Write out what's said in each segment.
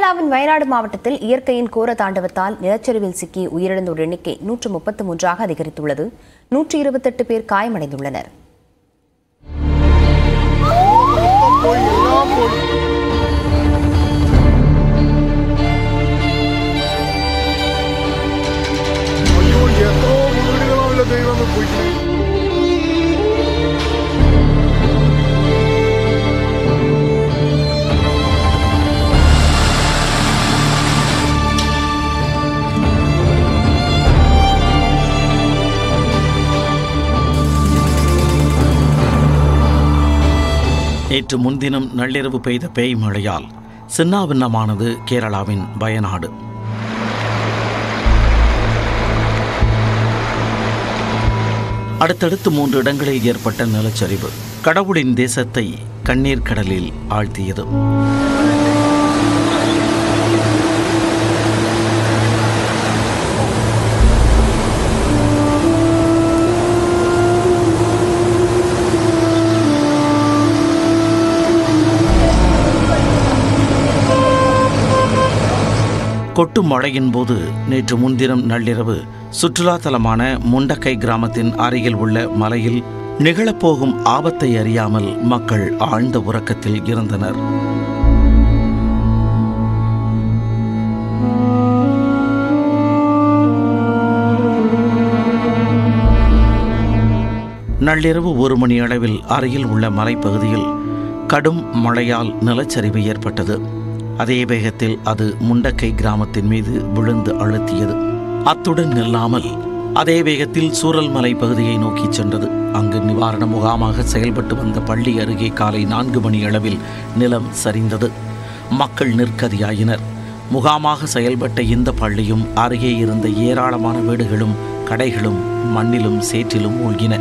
கேரளாவின் வயநாடு மாவட்டத்தில் இயற்கையின் கோர தாண்டவத்தால் நிலச்சரிவில் சிக்கி உயிரிழந்தோர் எண்ணிக்கை நூற்று முப்பத்து மூன்றாக அதிகரித்துள்ளது நூற்றி இருபத்தெட்டு பேர் காயமடைந்துள்ளனர் போய் எல்லாம் போய் അയ്യോ എത്രയോ വീടുകളാവില്ല ദൈവമേ പോയിട്ട് நேற்று முன்தினம் நள்ளிரவு பெய்த பேய் மழையால் சின்னாபின்னமானது கேரளாவின் வயநாடு அடுத்தடுத்து மூன்று இடங்களில் ஏற்பட்ட நிலச்சரிவு கடவுளின் தேசத்தை கண்ணீர் கடலில் ஆழ்த்தியது கொட்டும் மழையின் போது நேற்று முன்தினம் நள்ளிரவு சுற்றுலா தலமான முண்டக்கை கிராமத்தின் அருகில் உள்ள மலையில் நிகழப்போகும் ஆபத்தை அறியாமல் மக்கள் ஆழ்ந்த உறக்கத்தில் இருந்தனர் நள்ளிரவு ஒரு மணி அளவில் அருகில் உள்ள மலைப்பகுதியில் கடும் மழையால் நிலச்சரிவு ஏற்பட்டது அதே வேகத்தில் அது முண்டக்கை கிராமத்தின் மீது விழுந்து அழுத்தியது அத்துடன் நில்லாமல் அதே வேகத்தில் சூரல்மலை பகுதியை நோக்கி சென்றது அங்கு நிவாரண முகாமாக செயல்பட்டு வந்த பள்ளி அருகே காலை நான்கு மணி அளவில் நிலம் சரிந்தது மக்கள் நிற்கதியாயினர் முகாமாக செயல்பட்ட இந்த பள்ளியும் அருகே இருந்த ஏராளமான வீடுகளும் கடைகளும் மண்ணிலும் சேற்றிலும் மூழ்கின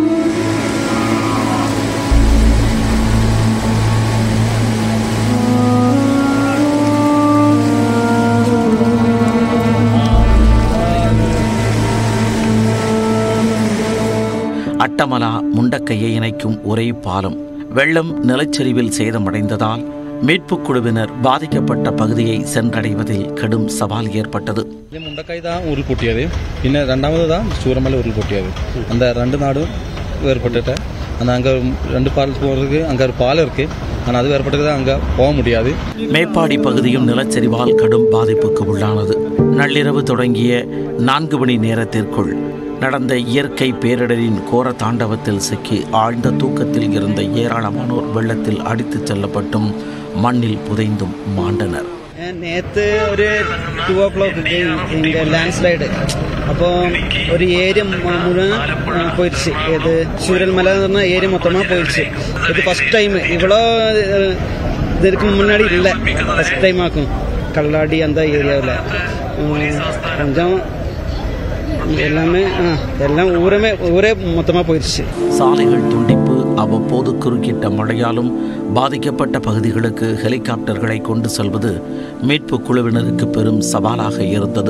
அட்டமலா முண்டக்கையை இணைக்கும் ஒரே பாலம் வெள்ளம் நிலச்சரிவில் சேதமடைந்ததால் மீட்புக் குழுவினர் பாதிக்கப்பட்ட பகுதியை சென்றடைவதில் கடும் சவால் ஏற்பட்டது ഇത് മുണ്ടക്കൈ താ ഉരുൾപൊട്ടിയത് പിന്നെ രണ്ടാമത് താ ചൂരമല ഉരുൾപൊട്ടിയത് அந்த ரெண்டு நாடும் வேறுபட்டுட்டு அந்த அங்கே ரெண்டு பால் போகிறதுக்கு அங்கே ஒரு பாலம் இருக்கு ஆனால் அது வேறுபட்டது அங்கே போக முடியாது மேப்பாடி பகுதியும் நிலச்சரிவால் கடும் பாதிப்புக்கு உள்ளானது நள்ளிரவு தொடங்கிய நான்கு மணி நேரத்திற்குள் நடந்த இயற்கை பேரிடரின் கோர தாண்டவத்தில் சிக்கி ஆழ்ந்த தூக்கத்தில் இருந்த ஏராளமானோர் வெள்ளத்தில் അടിத்துச் செல்லப்பட்டும் மண்ணில் புதைந்தும் மாண்டனர் നേരത്തെ ഒരു ടു ഓ ക്ലോക്ക് ഇங்கே ലാൻഡ് സ്ലൈഡ് അപ്പോൾ ഒരു ഏരിയ മുഴുവൻ ആ, പോயிருச்சு ഇത് சூரல்மலை എന്ന് പറഞ്ഞ ஏரியா மொத்தமாக போயிடுச்சு இது ஃபர்ஸ்ட் டைம் இவ்வளோ அஹ், இதற்கு முன்னாடி இல்லை ஃபர்ஸ்ட் டைம் ஆக்கும் கல்லாடி அந்த ஏரியாவில் கொஞ்சம் எல்லாமே ஆ, எல்லாம் ஊரமே ஊரே மொத்தமாக போயிடுச்சு சாலைகள் துண்டிப்பு அவ்வப்போது குறுக்கிட்ட மழையாலும் பாதிக்கப்பட்ட பகுதிகளுக்கு ஹெலிகாப்டர்களை கொண்டு செல்வது மீட்புக் குழுவினருக்கு பெரும் சவாலாக இருந்தது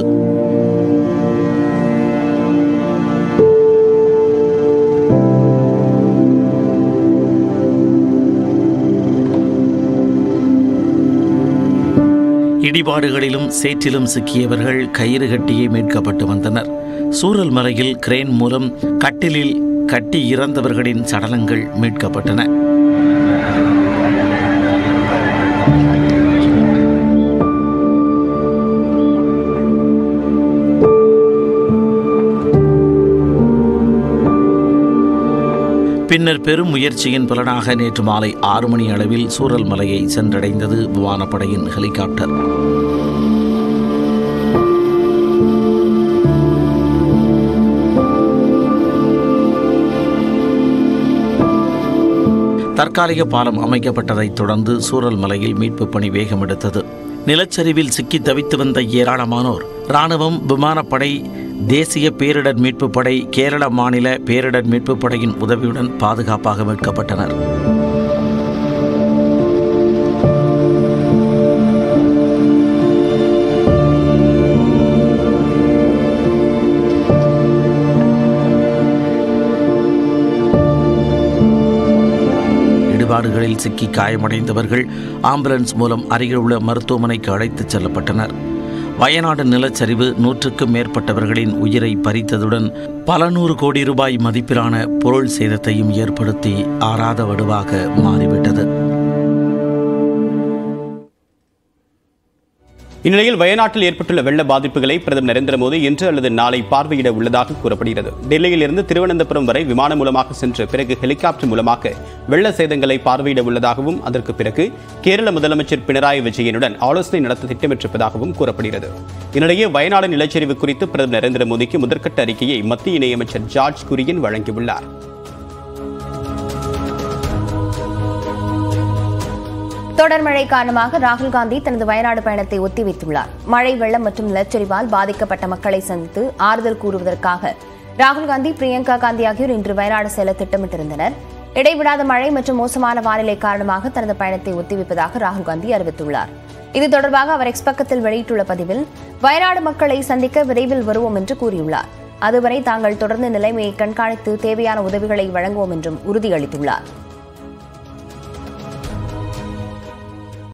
இடிபாடுகளிலும் சேற்றிலும் சிக்கியவர்கள் கயிறு கட்டியே மீட்கப்பட்டு வந்தனர் சூரல் மலையில் கிரேன் மூலம் கட்டிலில் கட்டி இறந்தவர்களின் சடலங்கள் மீட்கப்பட்டன பின்னர் பெரும் முயற்சியின் பலனாக நேற்று மாலை ஆறு மணி அளவில் சூரல் மலையை சென்றடைந்தது விமானப்படையின் ஹெலிகாப்டர் தற்காலிக பாலம் அமைக்கப்பட்டதைத் தொடர்ந்து சூரல் மலையில் மீட்புப் பணி வேகமெடுத்தது நிலச்சரிவில் சிக்கி தவித்து வந்த ஏராளமானோர் இராணுவம் விமானப்படை தேசிய பேரிடர் மீட்புப் படை கேரள மாநில பேரிடர் மீட்புப் படையின் உதவியுடன் பாதுகாப்பாக மீட்கப்பட்டனர் இடிபாடுகளில் சிக்கி காயமடைந்தவர்கள் ஆம்புலன்ஸ் மூலம் அருகில் உள்ள மருத்துவமனைக்கு அழைத்துச் செல்லப்பட்டனர் வயநாடு நிலச்சரிவு நூற்றுக்கும் மேற்பட்டவர்களின் உயிரை பறித்ததுடன் பல நூறு கோடி ரூபாய் மதிப்பிலான பொருள் சேதத்தையும் ஏற்படுத்தி ஆறாத வடுவாக மாறிவிட்டது இந்நிலையில் வயநாட்டில் ஏற்பட்டுள்ள வெள்ள பாதிப்புகளை பிரதமர் நரேந்திர மோடி இன்று அல்லது நாளை பார்வையிட உள்ளதாக கூறப்படுகிறது டெல்லியிலிருந்து திருவனந்தபுரம் வரை விமானம் மூலமாக சென்று பிறகு ஹெலிகாப்டர் மூலமாக வெள்ள சேதங்களை பார்வையிட உள்ளதாகவும் அதற்கு பிறகு கேரள முதலமைச்சர் பினராயி விஜயனுடன் ஆலோசனை நடத்த திட்டமிட்டிருப்பதாகவும் கூறப்படுகிறது இந்நிலையே வயநாடு நிலச்சரிவு குறித்து பிரதமர் நரேந்திர மோடிக்கு முதற்கட்ட அறிக்கையை மத்திய இணையமைச்சர் ஜார்ஜ் குரியன் வழங்கியுள்ளார் தொடர் மழை காரணமாக ராகுல் காந்தி தனது வயநாடு பயணத்தை ஒத்திவைத்துள்ளார் மழை வெள்ளம் மற்றும் நிலச்சரிவால் பாதிக்கப்பட்ட மக்களை சந்தித்து ஆறுதல் கூறுவதற்காக ராகுல் காந்தி பிரியங்கா காந்தி ஆகியோர் இன்று வயநாடு செல்ல திட்டமிட்டிருந்தனர் இடைவிடாத மழை மற்றும் மோசமான வானிலை காரணமாக தனது பயணத்தை ஒத்திவைப்பதாக ராகுல் காந்தி அறிவித்துள்ளார் இது தொடர்பாக அவர் எக்ஸ் பக்கத்தில் வெளியிட்டுள்ள பதிவில் வயநாடு மக்களை சந்திக்க விரைவில் வருவோம் என்று கூறியுள்ளார் அதுவரை தாங்கள் தொடர்ந்து நிலைமையை கண்காணித்து தேவையான உதவிகளை வழங்குவோம் என்றும் உறுதியளித்துள்ளார்